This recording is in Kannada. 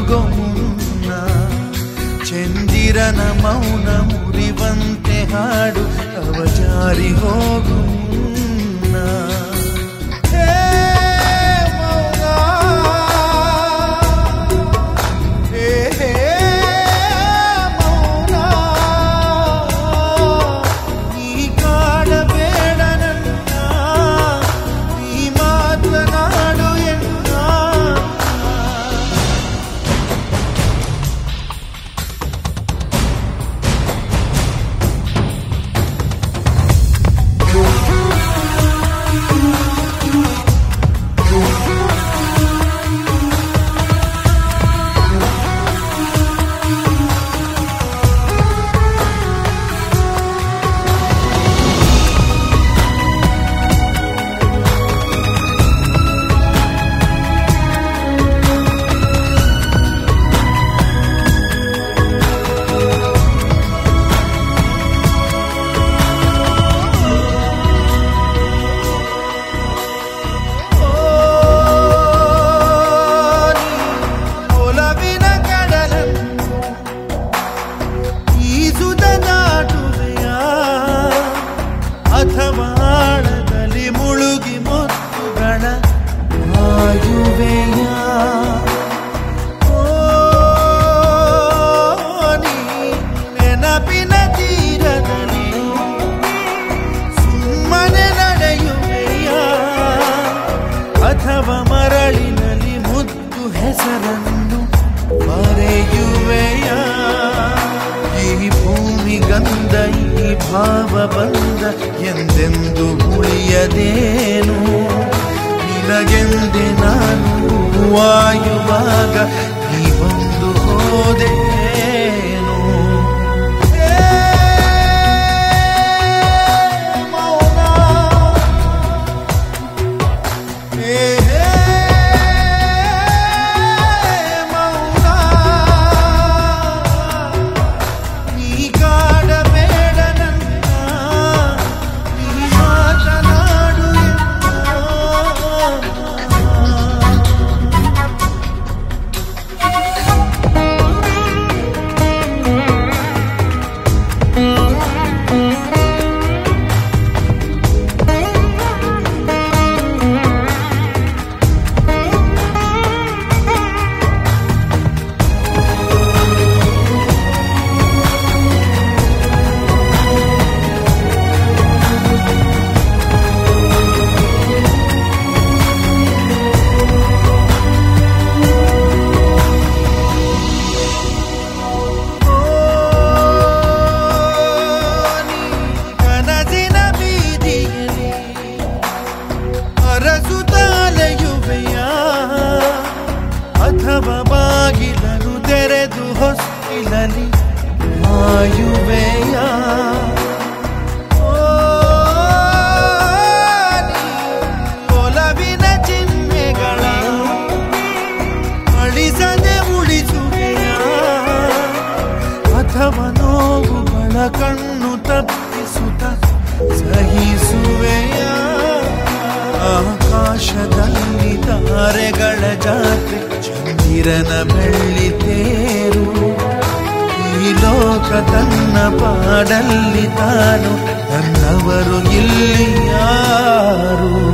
ಮಲಗೋ ಮುನ್ನ ಚಂದಿರನ ಮೌನ ಮುರಿವಂತೆ ಹಾಡು ಅವ ಜಾರಿ ಹೋಗು ಮುನ್ನ ಹೇ ಮೌನ ಹೇ ಹೇ ಮೌನ ನೀ ಕಾಡಬೇಡ ನನ್ನ ನೀ ಮಾತನಾಡು ಎನ್ನ ಒಲವಿನ ಕಡಲನ್ನು ಈಜುದ ದಾಟುವೆಯ ಅಥವಾ ಆಳದಲ್ಲಿ ಮುಳುಗಿ ಮುತ್ತುಗಳ ಆಯುವೆಯ ಓ, ನೀ ನೆನಪಿನ ತೀರದಲ್ಲಿ ಸುಮ್ಮನೆ ನಡೆಯುವೆಯ ಅಥವಾ ಮರಳಿನಲ್ಲಿ ಮುದ್ದು ಹೆಸರನ್ನು ಮರೆಯುವೆಯ ಈ ಭೂಮಿ ಗಂಧ ಈ ಭಾವ ಬಂದ ಎಂದೆಂದು ಉಳಿಯದೇನು ನಿನಗೆಂದೆ ನಾನು ವಾಯುವಾಗ ನೀ ಬಂದು ಹೋದೇನು ಏ ಮೌನ ಹೇ ಹೇ ಮೌನ ನೀ ಕಾಡಬೇಡ ನನ್ನ ನೀ ಮಾತನಾಡು ಎನ್ನ. ಕನಸಿನ ಬೀದಿಯಲ್ಲಿ ಅರಸುತ್ತಾಲೆಯುವೆಯ ಅಥವಾ ಬಾಗಿಲನ್ನು ತೆರೆದು ಹೊಸ್ತಿಲಲಿ ಮಾಯುವೆಯ ಓ, ನೀ ಒಲವಿನ ಚಿಹ್ನೆಗಳ ಅಳಿಸದೆ ಉಳಿಸುವೆಯ ಅಥವಾ ನೋವುಗಳ ಕಣ್ಣು ತಪ್ಪಿಸುತ್ತ ಸಹಿಸುವೆಯ ಆಕಾಶದಲ್ಲಿ ತಾರೆಗಳ ಜಾತ್ರೆ ಚಂದಿರನ ಬೆಳ್ಳಿ ತೇರು ಈ ಲೋಕ ತನ್ನ ಪಾಡಲ್ಲಿ ತಾನು ನನ್ನವರು ಇಲ್ಲಿ ಯಾರು